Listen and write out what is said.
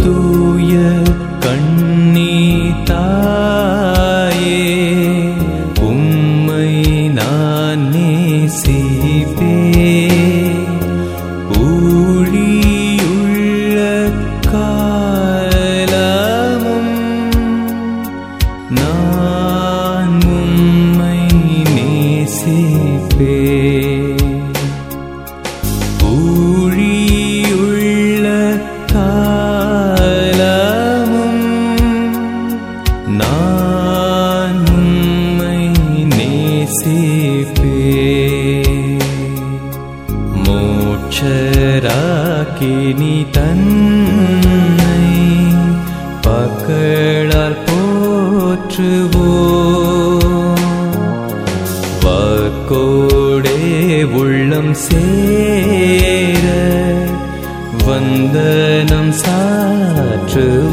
தூய கண்ணி தாயே உம்மை நான் நேசிப்பே ஊழியுள்ள காலமும் நான் உம்மை நேசிப்பே ஊழியுள்ள காலமும் நான் உம்மை நேசிப்பே மோட்சராக்கினி தன்னை பக்களால் போற்றுவோ வாக்கோடே உள்ளம் சேர வந்தனம் சாற்றுவோ